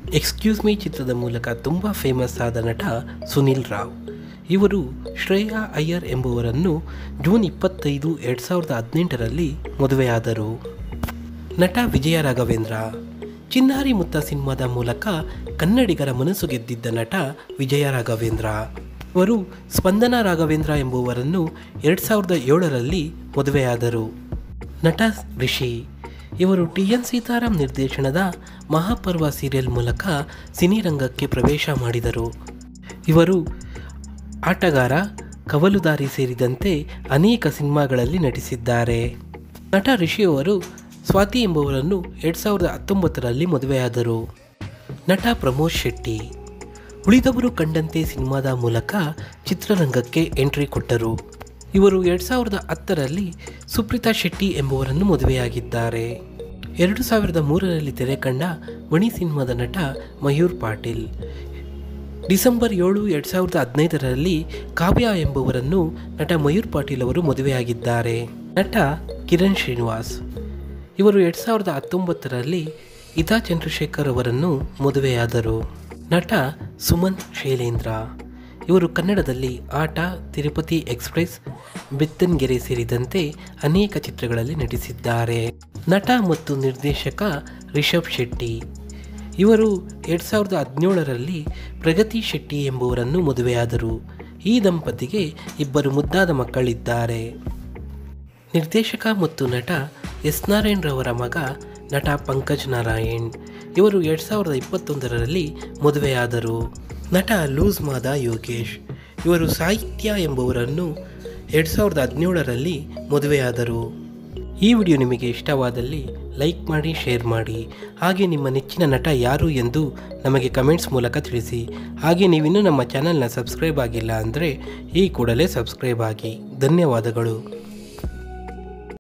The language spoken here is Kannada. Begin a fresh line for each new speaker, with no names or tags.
ಎಕ್ಸ್ಕ್ಯೂಸ್ ಮೀ ಚಿತ್ರದ ಮೂಲಕ ತುಂಬ ಫೇಮಸ್ ಆದ ನಟ ಸುನಿಲ್ ರಾವ್ ಇವರು ಶ್ರೇಯಾ ಅಯ್ಯರ್ ಎಂಬುವರನ್ನು ಜೂನ್ ಇಪ್ಪತ್ತೈದು ಎರಡು ಸಾವಿರದ ಹದಿನೆಂಟರಲ್ಲಿ ಮದುವೆಯಾದರು ನಟ ವಿಜಯ ರಾಘವೇಂದ್ರ ಚಿನ್ನಾರಿ ಮುತ್ತ ಸಿನಿಮಾದ ಮೂಲಕ ಕನ್ನಡಿಗರ ಮನಸ್ಸು ಗೆದ್ದಿದ್ದ ನಟ ವಿಜಯ ರಾಘವೇಂದ್ರ ಇವರು ಸ್ಪಂದನ ರಾಘವೇಂದ್ರ ಎಂಬುವರನ್ನು ಎರಡು ಸಾವಿರದ ಏಳರಲ್ಲಿ ಮದುವೆಯಾದರು ನಟ ರಿಷಿ ಇವರು ಟಿ ಎನ್ ಸೀತಾರಾಮ್ ನಿರ್ದೇಶನದ ಮಹಾಪರ್ವ ಸೀರಿಯಲ್ ಮೂಲಕ ಸಿನಿರಂಗಕ್ಕೆ ಪ್ರವೇಶ ಮಾಡಿದರು ಇವರು ಆಟಗಾರ ಕವಲುದಾರಿ ಸೇರಿದಂತೆ ಅನೇಕ ಸಿನಿಮಾಗಳಲ್ಲಿ ನಟಿಸಿದ್ದಾರೆ ನಟ ರಿಷಿಯವರು ಸ್ವಾತಿ ಎಂಬುವರನ್ನು ಎರಡು ಸಾವಿರದ ಹತ್ತೊಂಬತ್ತರಲ್ಲಿ ಮದುವೆಯಾದರು ನಟ ಪ್ರಮೋದ್ ಶೆಟ್ಟಿ ಉಳಿದವರು ಕಂಡಂತೆ ಸಿನಿಮಾದ ಮೂಲಕ ಚಿತ್ರರಂಗಕ್ಕೆ ಎಂಟ್ರಿ ಕೊಟ್ಟರು ಇವರು ಎರಡು ಸಾವಿರದ ಹತ್ತರಲ್ಲಿ ಸುಪ್ರೀತಾ ಶೆಟ್ಟಿ ಎಂಬುವರನ್ನು ಮದುವೆಯಾಗಿದ್ದಾರೆ ಎರಡು ಸಾವಿರದ ಮೂರರಲ್ಲಿ ತೆರೆ ಕಂಡ ಮಣಿ ಸಿನಿಮಾದ ನಟ ಮಯೂರ್ ಪಾಟೀಲ್ ಡಿಸೆಂಬರ್ ಏಳು ಎರಡು ಸಾವಿರದ ಹದಿನೈದರಲ್ಲಿ ಕಾವ್ಯ ಎಂಬುವರನ್ನು ನಟ ಮಯೂರ್ ಪಾಟೀಲ್ ಅವರು ಮದುವೆಯಾಗಿದ್ದಾರೆ ನಟ ಕಿರಣ್ ಶ್ರೀನಿವಾಸ್ ಇವರು ಎರಡು ಸಾವಿರದ ಹತ್ತೊಂಬತ್ತರಲ್ಲಿ ಇತಾ ಚಂದ್ರಶೇಖರ್ ಅವರನ್ನು ಮದುವೆಯಾದರು ನಟ ಸುಮನ್ ಶೈಲೇಂದ್ರ ಇವರು ಕನ್ನಡದಲ್ಲಿ ಆಟ ತಿರುಪತಿ ಎಕ್ಸ್ಪ್ರೆಸ್ ಬೆತ್ತನ್ಗೆರೆ ಸೇರಿದಂತೆ ಅನೇಕ ಚಿತ್ರಗಳಲ್ಲಿ ನಟಿಸಿದ್ದಾರೆ ನಟ ಮತ್ತು ನಿರ್ದೇಶಕ ರಿಷಬ್ ಶೆಟ್ಟಿ ಇವರು ಎರಡು ಸಾವಿರದ ಹದಿನೇಳರಲ್ಲಿ ಪ್ರಗತಿ ಶೆಟ್ಟಿ ಎಂಬುವರನ್ನು ಮದುವೆಯಾದರು ಈ ದಂಪತಿಗೆ ಇಬ್ಬರು ಮುದ್ದಾದ ಮಕ್ಕಳಿದ್ದಾರೆ ನಿರ್ದೇಶಕ ಮತ್ತು ನಟ ಎಸ್ ನಾರಾಯಣ್ ರವರ ಮಗ ನಟ ಪಂಕಜ್ ನಾರಾಯಣ್ ಇವರು ಎರಡು ಸಾವಿರದ ಇಪ್ಪತ್ತೊಂದರಲ್ಲಿ ಮದುವೆಯಾದರು ನಟ ಲೂಸ್ ಮಾದ ಯೋಗೇಶ್ ಇವರು ಸಾಹಿತ್ಯ ಎಂಬುವರನ್ನು ಎರಡು ಸಾವಿರದ ಹದಿನೇಳರಲ್ಲಿ ಮದುವೆಯಾದರು ಈ ವಿಡಿಯೋ ನಿಮಗೆ ಇಷ್ಟವಾದಲ್ಲಿ ಲೈಕ್ ಮಾಡಿ ಶೇರ್ ಮಾಡಿ ಹಾಗೆ ನಿಮ್ಮ ನೆಚ್ಚಿನ ನಟ ಯಾರು ಎಂದು ನಮಗೆ ಕಮೆಂಟ್ಸ್ ಮೂಲಕ ತಿಳಿಸಿ ಹಾಗೆ ನೀವಿನ್ನೂ ನಮ್ಮ ಚಾನಲ್ನ ಸಬ್ಸ್ಕ್ರೈಬ್ ಆಗಿಲ್ಲ ಅಂದರೆ ಈ ಕೂಡಲೇ ಸಬ್ಸ್ಕ್ರೈಬ್ ಆಗಿ ಧನ್ಯವಾದಗಳು